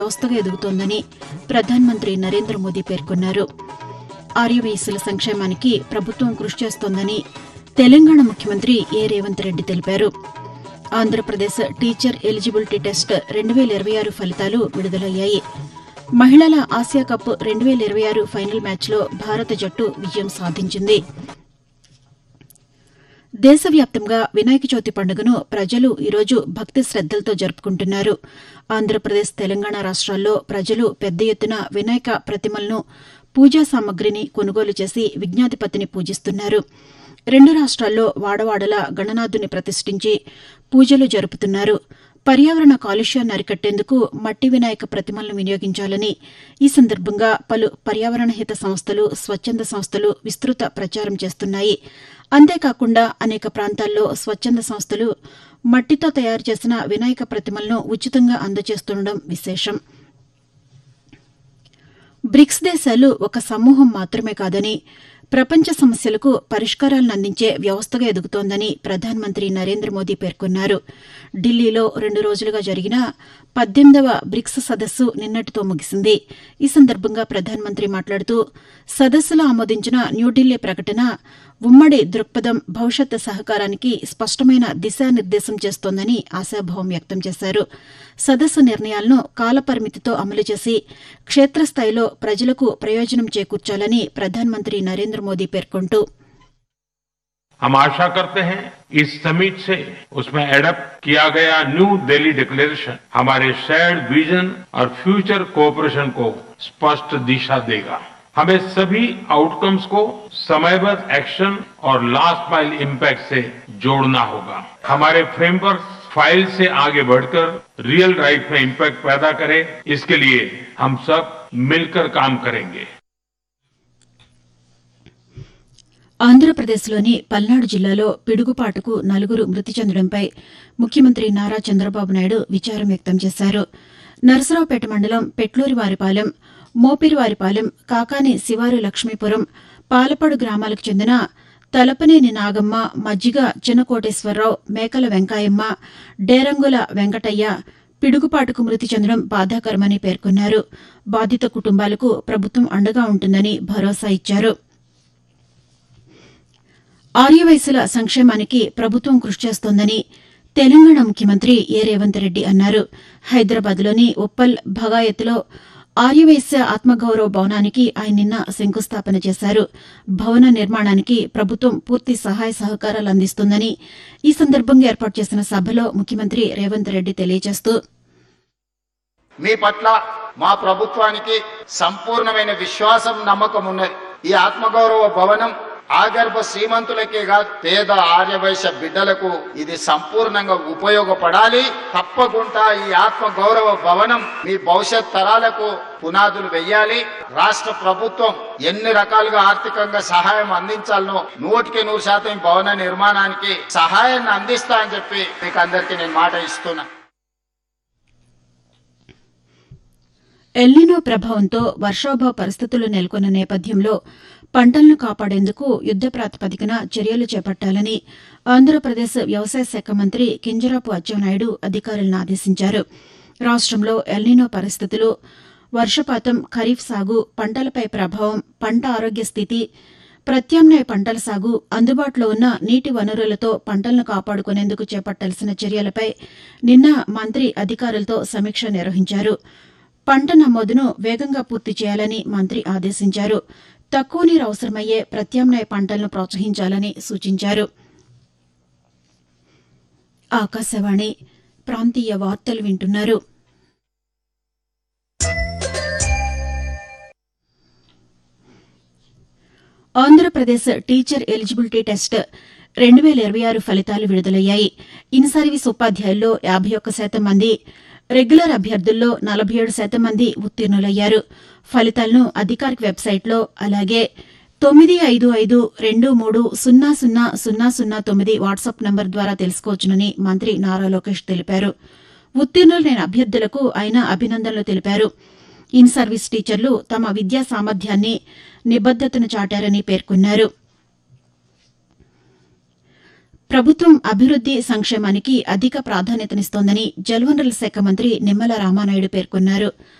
వ్యవస్థగా ఎదుగుతోందని ప్రధానమంత్రి నరేంద్ర మోదీ పేర్కొన్నారు ఆర్యవయస్సుల సంక్షేమానికి ప్రభుత్వం కృషి చేస్తోందని తెలంగాణ ముఖ్యమంత్రి ఏ రేవంత్ రెడ్డి తెలిపారు ఆంధ్రప్రదేశ్ టీచర్ ఎలిజిబిలిటీ టెస్ట్ రెండు వేల ఇరవై ఆరు ఫలితాలు విడుదలయ్యాయి మహిళల ఆసియా కప్ రెండు వేల ఇరవై ఆరు ఫైనల్ మ్యాచ్లో భారత జట్టు విజయం సాధించింది దేశవ్యాప్తంగా వినాయక చవితి పండుగను ప్రజలు ఈరోజు భక్తి శ్రద్దలతో జరుపుకుంటున్నారు ఆంధ్రప్రదేశ్ తెలంగాణ రాష్ట్రాల్లో ప్రజలు పెద్ద ఎత్తున వినాయక ప్రతిమలను పూజా సామగ్రిని కొనుగోలు చేసి విజ్ఞాధిపతిని పూజిస్తున్నారు రెండు రాష్ట్రాల్లో వాడవాడల గణనాథుని ప్రతిష్ఠించి పూజలు జరుపుతున్నారు పర్యావరణ కాలుష్యాన్ని అరికట్టేందుకు మట్టి వినాయక ప్రతిమలను వినియోగించాలని ఈ సందర్భంగా పలు పర్యావరణ హిత సంస్థలు స్వచ్ఛంద సంస్థలు విస్తృత ప్రచారం చేస్తున్నాయి అంతేకాకుండా అనేక ప్రాంతాల్లో స్వచ్ఛంద సంస్థలు మట్టితో తయారు చేసిన వినాయక ప్రతిమలను ఉచితంగా అందజేస్తుండడం విశేషం బ్రిక్స్ దేశాలు ఒక సమూహం మాత్రమే కాదని ప్రపంచ సమస్యలకు పరిష్కారాలను అందించే వ్యవస్థగా ఎదుగుతోందని ప్రధానమంత్రి నరేంద్ర మోదీ పేర్కొన్నారు ఢిల్లీలో రెండు రోజులుగా జరిగిన పద్దెనిమిదవ బ్రిక్స్ సదస్సు నిన్నటితో ముగిసింది ఈ సందర్భంగా ప్రధానమంత్రి మాట్లాడుతూ సదస్సులో ఆమోదించిన న్యూఢిల్లీ ప్రకటన ఉమ్మడి దృక్పథం భవిష్యత్ సహకారానికి స్పష్టమైన దిశానిర్దేశం చేస్తోందని ఆశాభావం వ్యక్తం చేశారు సదస్సు నిర్ణయాలను కాలపరిమితితో అమలు చేసి క్షేత్రస్థాయిలో ప్రజలకు ప్రయోజనం చేకూర్చాలని ప్రధానమంత్రి నరేంద్ర మోదీ పేర్కొంటూ हम आशा करते हैं इस समिट से उसमें एडप्ट किया गया न्यू दिल्ली डिक्लेरेशन हमारे शेयर्ड विजन और फ्यूचर कोऑपरेशन को स्पष्ट दिशा देगा हमें सभी आउटकम्स को समयबद्ध एक्शन और लास्ट माइल इम्पैक्ट से जोड़ना होगा हमारे फ्रेमवर्क फाइल से आगे बढ़कर रियल लाइफ में इम्पैक्ट पैदा करे इसके लिए हम सब मिलकर काम करेंगे ఆంధ్రప్రదేశ్లోని పల్నాడు జిల్లాలో పిడుగుపాటుకు నలుగురు మృతి చెందడంపై ముఖ్యమంత్రి నారా చంద్రబాబు నాయుడు విచారం వ్యక్తం చేశారు నరసరావుపేట మండలం పెట్లూరివారిపాలెం మోపిరివారిపాలెం కాకాని శివారు లక్ష్మీపురం పాలపాడు గ్రామాలకు చెందిన తలపనేని నాగమ్మ మజ్జిగ చిన్నకోటేశ్వరరావు మేకల వెంకాయమ్మ డేరంగుల వెంకటయ్య పిడుగుపాటుకు మృతి చెందడం బాధాకరమని పేర్కొన్నారు బాధిత కుటుంబాలకు ప్రభుత్వం అండగా ఉంటుందని భరోసా ఇచ్చారు ఆర్యవయసుల సంక్షేమానికి ప్రభుత్వం కృషి చేస్తోందని తెలంగాణ ముఖ్యమంత్రి ఏ రేవంత్ రెడ్డి అన్నారు హైదరాబాద్లోని ఉప్పల్ భగాయత్లో ఆర్యవైశ్య ఆత్మగౌరవ భవనానికి ఆయన నిన్న శంకుస్థాపన చేశారు భవన నిర్మాణానికి ప్రభుత్వం పూర్తి సహాయ సహకారాలు అందిస్తుందని ఈ సందర్భంగా ఏర్పాటు చేసిన సభలో ముఖ్యమంత్రి రేవంత్ రెడ్డి తెలియజేస్తూ మీ పట్ల మా ప్రభుత్వానికి సంపూర్ణమైన విశ్వాసం నమ్మకం ఉన్నది ఈ ఆత్మగౌరవ భవనం ఆగర్భ శ్రీమంతులకే కాదు పేద ఆర్యవైశ్య బిడ్డలకు ఇది సంపూర్ణంగా ఉపయోగపడాలి తప్పకుండా ఈ ఆత్మ గౌరవ భవనం మీ భవిష్యత్ తరాలకు పునాదులు వెయ్యాలి రాష్ట్ర ప్రభుత్వం ఎన్ని రకాలుగా ఆర్థికంగా సహాయం అందించాలనో నూటికి నూరు శాతం ఈ భవన నిర్మాణానికి సహాయాన్ని అందిస్తా అని చెప్పి మీకు అందరికీ నేను మాట ఇస్తున్నా ఎల్నినో ప్రభావంతో వర్షాభావ పరిస్థితులు నెలకొన్న నేపథ్యంలో పంటలను కాపాడేందుకు యుద్ద ప్రాతిపదికన చర్యలు చేపట్టాలని ఆంధ్రప్రదేశ్ వ్యవసాయ శాఖ మంత్రి కింజరాపు అచ్చెన్నాయుడు అధికారులను ఆదేశించారు రాష్టంలో ఎల్నినో పరిస్థితులు వర్షపాతం ఖరీఫ్ సాగు పంటలపై ప్రభావం పంట ఆరోగ్య స్థితి ప్రత్యామ్నాయ పంటల సాగు అందుబాటులో ఉన్న నీటి వనరులతో పంటలను కాపాడుకునేందుకు చేపట్టాల్సిన చర్యలపై నిన్న మంత్రి అధికారులతో సమీక్ష నిర్వహించారు పంట నమోదును వేగంగా పూర్తి చేయాలని మంత్రి ఆదేశించారు తక్కువ నీరు అవసరమయ్యే ప్రత్యామ్నాయ పంటలను ప్రోత్సహించాలని సూచించారు ఆకాశవాణి ప్రాంతీయ వార్తలు వింటున్నారు ఆంధ్రప్రదేశ్ టీచర్ ఎలిజిబిలిటీ టెస్ట్ రెండు వేల ఇరవై ఆరు ఫలితాలు విడుదలయ్యాయి ఇన్ సర్వీస్ ఉపాధ్యాయుల్లో యాభై ఒక్క శాతం మంది రెగ్యులర్ అభ్యర్థుల్లో నలభై ఏడు శాతం మంది ఉత్తీర్ణులయ్యారు ఫలితాలను అధికారిక వెబ్సైట్లో అలాగే తొమ్మిది ఐదు ఐదు రెండు మూడు సున్నా సున్నా సున్నా సున్నా తొమ్మిది వాట్సాప్ నంబర్ ద్వారా తెలుసుకోవచ్చునని మంత్రి నారా లోకేష్ తెలిపారు ఉత్తీర్ణులైన అభ్యర్థులకు ఆయన అభినందనలు తెలిపారు ఇన్ సర్వీస్ టీచర్లు తమ విద్యా సామర్థ్యాన్ని నిబద్దతను చాటారని పేర్కొన్నారు ప్రభుత్వం అభివృద్ది సంక్షేమానికి అధిక ప్రాధాన్యతనిస్తోందని జలవనరుల శాఖ మంత్రి నిమ్మల రామానాయుడు పేర్కొన్నారు